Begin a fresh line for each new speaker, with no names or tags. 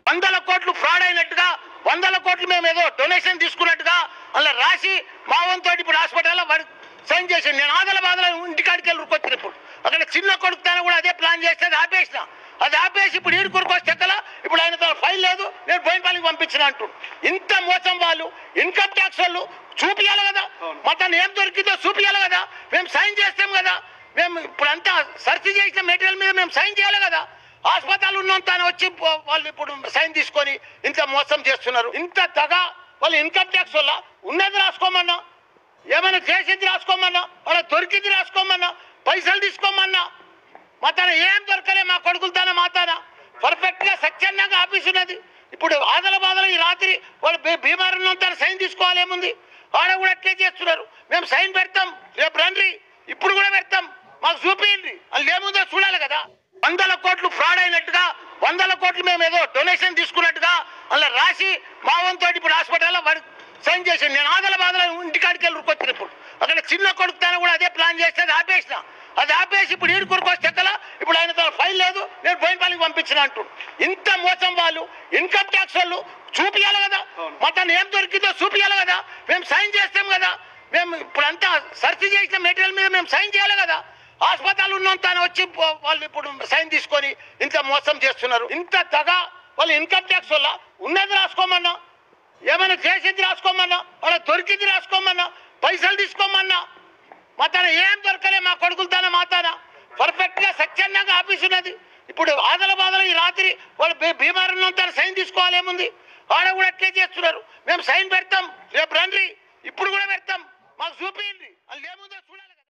వందల కోట్లు ఫ్రాడ్ అయినట్టుగా వందల కోట్లు మేము ఏదో డొనేషన్ తీసుకున్నట్టుగా అలా రాసి మా వంతో ఇప్పుడు హాస్పిటల్లో వాడు సైన్ చేసి నేను ఆదల బాధల ఇంటికాడికి వెళ్ళి ఉరుకొచ్చిన ఇప్పుడు అక్కడ చిన్న కొడుకు తన కూడా అదే ప్లాన్ చేస్తే అది ఆపేసిన అది ఆపేసి ఇప్పుడు ఈడు కొరకు చెక్కల ఇప్పుడు ఆయన తన ఫైల్ లేదు నేను బోయినపల్లికి పంపించిన అంటూ ఇంత మోసం వాళ్ళు ఇన్కమ్ ట్యాక్స్ వాళ్ళు చూపియాలి కదా మతను ఏం దొరికిందో చూపియాలి కదా మేము సైన్ చేస్తాం కదా మేము ఇప్పుడు అంతా సెర్చ్ చేసిన మెటీరియల్ మీద మేము సైన్ చేయాలి కదా హాస్పిటల్ ఉన్నంత వచ్చి పో- వాళ్ళు ఇప్పుడు సైన్ తీసుకొని ఇంత మోసం చేస్తున్నారు ఇంత దగ వాళ్ళు ఇన్కమ్ ట్యాక్స్ వల్ల ఉన్నది రాసుకోమన్నా ఏమైనా చేసింది రాసుకోమన్నా వాళ్ళ దొరికింది రాసుకోమన్నా పైసలు తీసుకోమన్నా మా తన ఏం దొరకలే మా కొడుకులతోనే మా తన పర్ఫెక్ట్ గా సత్యంగా ఆఫీస్ ఉన్నది ఇప్పుడు ఆదల బాధలు ఈ రాత్రి వాళ్ళు బీ- బీమారు ఉన్నంత సైన్ తీసుకోవాలి ఏముంది ఆడ కూడా అట్లే చేస్తున్నారు మేము సైన్ పెడతాం రేపు రండి ఇప్పుడు కూడా పెడతాం మాకు చూపించండి వాళ్ళు ఏముందో చూడాలి కదా వందల కోట్లు ఫ్రాడ్ అయినట్టుగా వందల కోట్లు మేము ఏదో డొనేషన్ తీసుకున్నట్టుగా అలా రాసి మా వంతో ఇప్పుడు హాస్పిటల్లో వాడు సైన్ చేసి నేను ఆదల బాధల ఇంటికాడికి వెళ్ళి ఉరుకొచ్చిన ఇప్పుడు అక్కడ చిన్న కొడుకు తన కూడా అదే ప్లాన్ చేస్తే అది ఆపేసిన అది ఆపేసి ఇప్పుడు ఈడు కొరకు చెక్కల ఇప్పుడు ఆయన తన ఫైల్ లేదు నేను బోయినపల్లికి పంపించిన అంటూ ఇంత మోసం వాళ్ళు ఇన్కమ్ ట్యాక్స్ వాళ్ళు చూపియాలి కదా మతను ఏం దొరికిందో చూపియాలి కదా మేము సైన్ చేస్తాం కదా మేము ఇప్పుడు అంతా సెర్చ్ చేసిన మెటీరియల్ మీద మేము సైన్ చేయాలి కదా హాస్పిటల్ ఉన్నంత వచ్చి పో- వాళ్ళు ఇప్పుడు సైన్ తీసుకొని ఇంత మోసం చేస్తున్నారు ఇంత దగ వాళ్ళు ఇన్కమ్ ట్యాక్స్ వల్ల ఉన్నది రాసుకోమన్నా ఏమైనా చేసింది రాసుకోమన్నా వాళ్ళ దొరికింది రాసుకోమన్నా పైసలు తీసుకోమన్నా మా తన ఏం దొరకలే మా కొడుకులతోనే మా తన పర్ఫెక్ట్ గా సత్యంగా ఆఫీస్ ఉన్నది ఇప్పుడు ఆదల బాధలు ఈ రాత్రి వాళ్ళు బీ- బీమారు ఉన్నంత సైన్ తీసుకోవాలి ఏముంది ఆడ కూడా అట్లే చేస్తున్నారు మేము సైన్ పెడతాం రేపు రండి ఇప్పుడు కూడా పెడతాం మాకు చూపించండి వాళ్ళు ఏముందో